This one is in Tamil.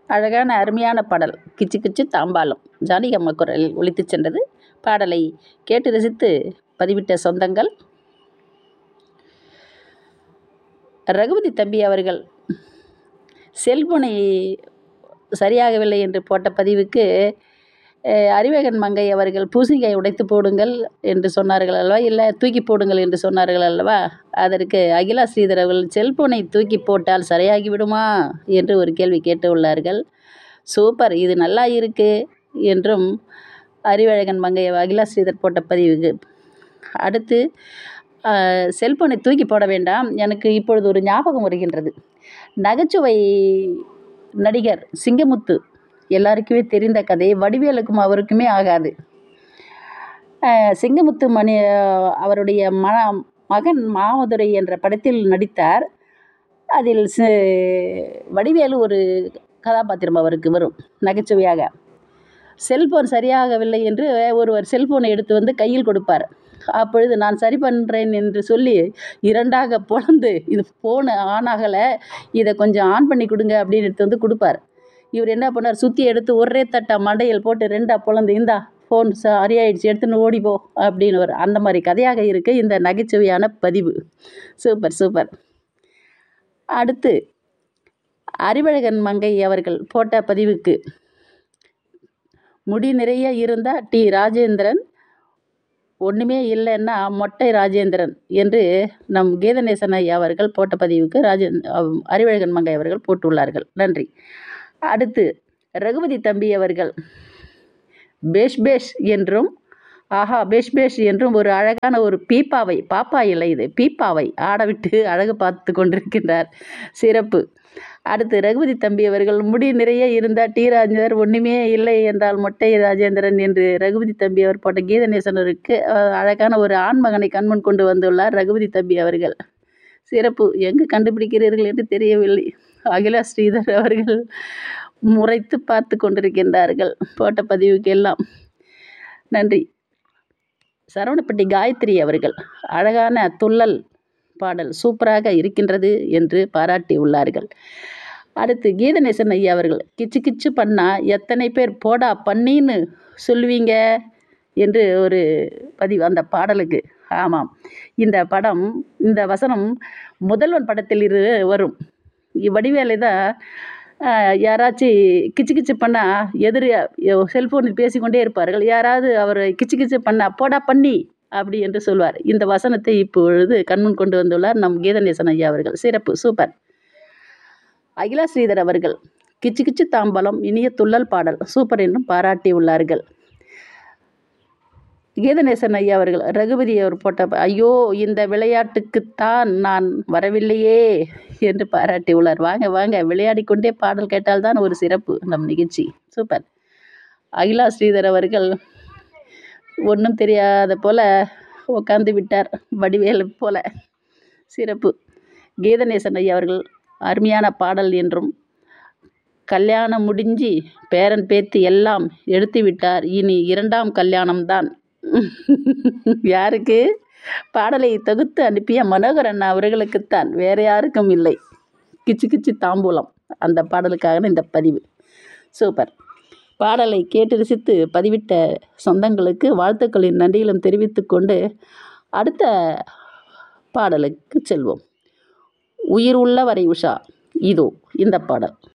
அழகான அருமையான பாடல் கிச்சு கிச்சு தாம்பாலம் ஜானகி அம்மா குரலில் ஒலித்துச் சென்றது பாடலை கேட்டு ரசித்து பதிவிட்ட சொந்தங்கள் ரகுபதி தம்பி அவர்கள் செல்போனை சரியாகவில்லை என்று போட்ட பதிவுக்கு அஹ், அறிவகன் மங்கை அவர்கள் பூசணிக்காய் உடைத்து போடுங்கள் என்று சொன்னார்கள் அல்லவா இல்லை தூக்கி போடுங்கள் என்று சொன்னார்கள் அல்லவா அதற்கு அகிலா ஸ்ரீதர் அவர்கள் செல்போனை தூக்கி போட்டால் சரியாகி விடுமா என்று ஒரு கேள்வி கேட்டு உள்ளார்கள் சூப்பர் இது நல்லா இருக்கு என்றும் அறிவழகன் மங்கை அகிலா ஸ்ரீதர் போட்ட பதிவுக்கு அடுத்து அஹ், செல்போனை தூக்கி போட வேண்டாம் எனக்கு இப்பொழுது ஒரு ஞாபகம் வருகின்றது நகைச்சுவை நடிகர் சிங்கமுத்து எல்லாருக்குமே தெரிந்த கதை வடிவேலுக்கும் அவருக்குமே ஆகாது அஹ், சிங்கமுத்து மணி அஹ், அவருடைய மன மகன் மாமதுரை என்ற படத்தில் நடித்தார் அதில் சி- வடிவேலு ஒரு கதாபாத்திரம் அவருக்கு வரும் நகைச்சுவையாக செல்போன் சரியாகவில்லை என்று ஒருவர் செல்போனை எடுத்து வந்து கையில் கொடுப்பார் அப்பொழுது நான் சரி பண்ணுறேன் என்று சொல்லி இரண்டாக பொளந்து இது ஃபோனு ஆன் ஆகலை இதை கொஞ்சம் ஆன் பண்ணி கொடுங்க அப்படின்னு எடுத்து வந்து கொடுப்பார் இவர் என்ன பண்ணார் சுற்றி எடுத்து ஒரே தட்டா மண்டையில் போட்டு ரெண்டா பொளந்து இந்தா ஃபோன் சரியாயிடுச்சு எடுத்துன்னு ஓடி போ அப்படின்னு வரும் அந்த மாதிரி கதையாக இருக்கு இந்த நகைச்சுவையான பதிவு சூப்பர் சூப்பர் அடுத்து அறிவழகன் மங்கை அவர்கள் போட்ட பதிவுக்கு முடி நிறைய இருந்தால் டி ராஜேந்திரன் ஒன்றுமே இல்லைன்னா மொட்டை ராஜேந்திரன் என்று நம் கீதநேசன் ஐயா அவர்கள் போட்ட பதிவுக்கு ராஜேந் அவ்- அறிவழகன் மங்கை அவர்கள் போட்டுள்ளார்கள் நன்றி அடுத்து ரகுபதி தம்பி அவர்கள் பேஷ் பேஷ் என்றும் ஆஹா பேஷ் பேஷ் என்றும் ஒரு அழகான ஒரு பீப்பாவை பாப்பா இல்லை இது பீப்பாவை ஆடவிட்டு அழகு பார்த்து கொண்டிருக்கின்றார் சிறப்பு அடுத்து ரகுபதி தம்பி அவர்கள் முடி நிறைய இருந்தால் டி ராஜேந்தர் ஒன்றுமே இல்லை என்றால் மொட்டை ராஜேந்திரன் என்று ரகுபதி தம்பி அவர் போட்ட கீதநேசனருக்கு அஹ், அழகான ஒரு ஆண்மகனை கண்முன் கொண்டு வந்துள்ளார் ரகுபதி தம்பி அவர்கள் சிறப்பு எங்கு கண்டுபிடிக்கிறீர்கள் என்று தெரியவில்லை அகிலா ஸ்ரீதர் அவர்கள் முறைத்து பார்த்து கொண்டிருக்கின்றார்கள் போட்ட பதிவுக்கு எல்லாம் நன்றி சரவணப்பட்டி காயத்ரி அவர்கள் அழகான துள்ளல் பாடல் சூப்பராக இருக்கின்றது என்று பாராட்டி உள்ளார்கள் அடுத்து கீதநேசன் ஐயா அவர்கள் கிச்சு கிச்சு பண்ணா எத்தனை பேர் போடா பண்ணின்னு சொல்லுவீங்க என்று ஒரு பதிவு அந்த பாடலுக்கு ஆமாம் இந்த படம் இந்த வசனம் முதல்வன் படத்தில் இரு வரும் வடிவேலை தான் யாராச்சும் கிச்சு கிச்சு பண்ணால் எதிர் செல்ஃபோனில் பேசிக்கொண்டே இருப்பார்கள் யாராவது அவர் கிச்சு கிச்சு பண்ணா போடா பண்ணி அப்படி என்று சொல்வார் இந்த வசனத்தை இப்பொழுது கண்முன் கொண்டு வந்துள்ளார் நம் கீதநேசன் ஐயா அவர்கள் சிறப்பு சூப்பர் அகிலா ஸ்ரீதர் அவர்கள் கிச்சு கிச்சு தாம்பலம் இனிய துள்ளல் பாடல் சூப்பர் என்றும் பாராட்டி உள்ளார்கள் கீதநேசன் ஐயா அவர்கள் ரகுபதி அவர் போட்ட ப- ஐயோ இந்த விளையாட்டுக்குத்தான் நான் வரவில்லையே என்று பாராட்டி உள்ளார் வாங்க வாங்க விளையாடிக் கொண்டே பாடல் கேட்டால்தான் ஒரு சிறப்பு நம் நிகழ்ச்சி சூப்பர் அகிலா ஸ்ரீதர் அவர்கள் ஒன்றும் தெரியாத போல உட்காந்து விட்டார் வடிவேல் போல சிறப்பு கீதநேசன் ஐயா அவர்கள் அருமையான பாடல் என்றும் கல்யாணம் முடிஞ்சு பேரன் பேத்தி எல்லாம் எடுத்து விட்டார் இனி இரண்டாம் கல்யாணம்தான் யாருக்கு பாடலை தொகுத்து அனுப்பிய மனோகர் அண்ணா அவர்களுக்குத்தான் வேற யாருக்கும் இல்லை கிச்சு கிச்சு தாம்பூலம் அந்த பாடலுக்காக இந்த பதிவு சூப்பர் பாடலை கேட்டு ரசித்து பதிவிட்ட சொந்தங்களுக்கு வாழ்த்துக்களின் நன்றிகளும் தெரிவித்துக்கொண்டு அடுத்த பாடலுக்கு செல்வோம் உயிர் உள்ள வரை உஷா இதோ இந்த பாடல்